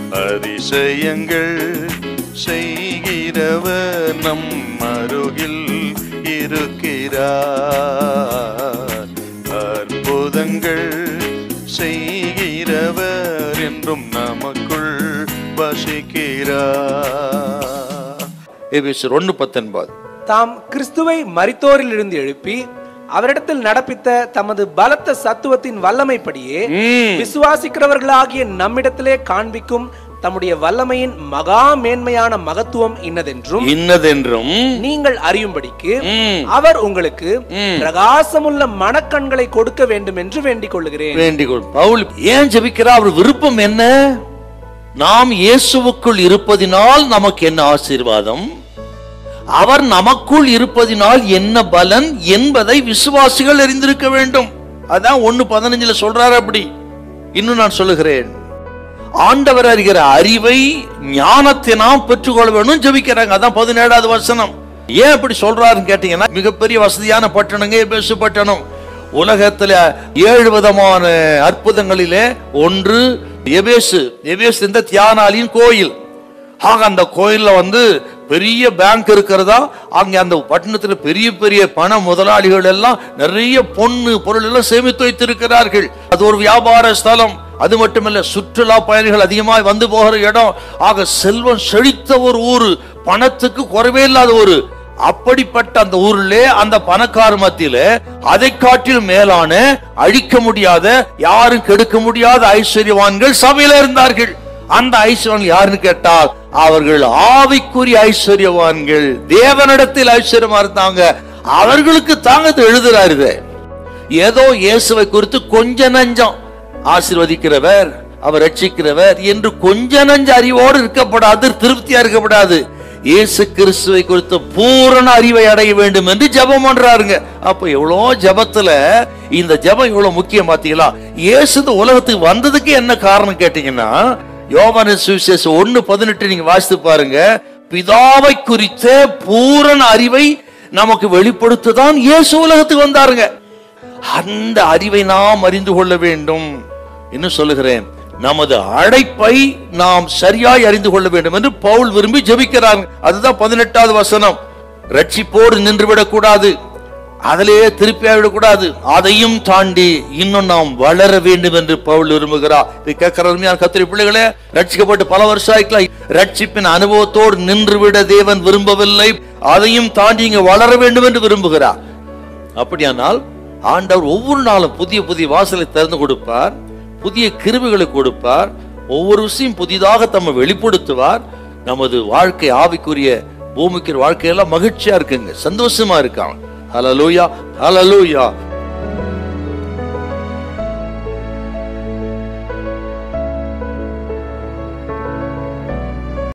அதிசயங்கள் செய்கிறவர் நம் அருகில் இருக்கிறார் அற்புதங்கள் செய்கிறவர் என்றும் நமக்குள் வசிக்கிறார் எபேசியர் ஒன்று பத்தொன்பது தாம் கிறிஸ்துவை மரித்தோரிலிருந்து எழுப்பி அவரிடத்தில் நடப்பித்த தமது பலத்த சத்துவத்தின் வல்லமைப்படியே விசுவாசிக்கிறவர்களாகிய நம்மிடத்திலே காண்பிக்கும் தம்முடைய வல்லமையின் மகா மேன்மையான மகத்துவம் இன்னதென்றும் இன்னதென்றும் நீங்கள் அறியும்படிக்கு ம். அவர் உங்களுக்கு பிரகாசமுள்ள மனக்கண்களை கொடுக்க வேண்டும் என்று வேண்டிக் கொள்ளுகிறேன் வேண்டிக் கொள் பவுல் ஏன் ஜெபிக்கிறார் அவர் விருப்பம் என்ன நாம் இயேசுவுக்குள் இருப்பதினால் நமக்கு என்ன ஆசீர்வாதம் அவர் நமக்குள் இருப்பதினால் என்ன பலன் என்பதை விசுவாசிகள் அறிந்திருக்க வேண்டும் அதான் ஒன்னு பதினஞ்சுல சொல்றாரு அப்படி இன்னும் நான் சொல்லுகிறேன் ஆண்டவர் அறிகிற அறிவை ஞானத்தை நாம் பெற்றுக்கொள்ள வேணும் ஜெபிக்கிறாங்க அதான் பதினேழாவது வசனம் ஏன் இப்படி சொல்றாருன்னு கேட்டீங்கன்னா மிகப்பெரிய வசதியான பட்டணங்க எபேசு பட்டணம் உலகத்துல ஏழு விதமான அற்புதங்களிலே ஒன்று எபேசு எபேசு இந்த தியானாலியின் கோயில் ஆக அந்த கோயில்ல வந்து பெரிய பேங்க் இருக்கிறதா அங்க அந்த பட்டணத்துல பெரிய பெரிய பண முதலாளிகள் எல்லாம் நிறைய பொண்ணு பொருள் எல்லாம் சேமித்து வைத்திருக்கிறார்கள் அது ஒரு வியாபார ஸ்தலம் அது மட்டுமல்ல சுற்றுலா பயணிகள் அதிகமாக வந்து போகிற இடம் ஆக செல்வம் செழித்த ஒரு ஊரு பணத்துக்கு குறைவே இல்லாத ஒரு அப்படிப்பட்ட அந்த ஊரிலே அந்த பணக்கார மத்தியில அதை காட்டிலும் மேலான அழிக்க முடியாத யாரும் கெடுக்க முடியாத ஐஸ்வர்யவான்கள் சபையில இருந்தார்கள் அந்த ஐஸ்வர்யம் யாருன்னு கேட்டால் அவர்கள் ஆவிக்குரிய ஐஸ்வர்யவான்கள் தேவனிடத்தில் ஐஸ்வர்யமா இருந்தாங்க அவர்களுக்கு தாங்க இது எழுதுறாரு இதை. ஏதோ இயேசுவை குறித்து கொஞ்ச நஞ்சம் ஆசீர்வதிக்கிறவர் அவர் ரட்சிக்கிறவர் என்று கொஞ்ச நஞ்ச அறிவோடு இருக்கப்படாது திருப்தியா இருக்கப்படாது இயேசு கிறிஸ்துவை குறித்த பூரண அறிவை அடைய வேண்டும் என்று ஜெபம் பண்றாருங்க அப்ப எவ்வளோ ஜெபத்துல இந்த ஜெபம் இவ்வளவு முக்கியம் பாத்தீங்களா இயேசு இந்த உலகத்துக்கு வந்ததுக்கு என்ன காரணம் கேட்டீங்கன்னா யோவான சுவிசேஷம் ஒன்னு பதினெட்டு நீங்க வாசித்து பாருங்க பிதாவை குறித்த பூரண அறிவை நமக்கு வெளிப்படுத்ததான் இயேசு உலகத்துக்கு வந்தாருங்க அந்த அறிவை நாம் அறிந்து கொள்ள வேண்டும் இன்னும் சொல்லுகிறேன் நமது அழைப்பை நாம் சரியாய் அறிந்து கொள்ள வேண்டும் என்று பவுல் விரும்பி ஜெபிக்கிறாங்க அதுதான் பதினெட்டாவது வசனம் ரட்சிப்போடு நின்று விடக்கூடாது அதிலேயே திருப்பி விடக்கூடாது அதையும் தாண்டி இன்னும் நாம் வளர வேண்டும் என்று பவுல் விரும்புகிறார் இது கேட்கிற அருமையான கத்திரி பிள்ளைகளே ரட்சிக்கப்பட்டு பல வருஷம் ஆயிக்கலாம் ரட்சிப்பின் அனுபவத்தோடு நின்றுவிட தேவன் விரும்பவில்லை அதையும் தாண்டி இங்க வளர வேண்டும் என்று விரும்புகிறார் அப்படியானால் ஆண்டவர் ஒவ்வொரு நாளும் புதிய புதிய வாசலை திறந்து கொடுப்பார் புதிய கிருவிகளை கொடுப்பார் ஒவ்வொரு விஷயம் புதிதாக தம்மை வெளிப்படுத்துவார் நமது வாழ்க்கை ஆவிக்குரிய பூமிக்கு வாழ்க்கையெல்லாம் மகிழ்ச்சியா இருக்குங்க சந்தோஷமா இருக்காங்க ஹலலூயா ஹலலூயா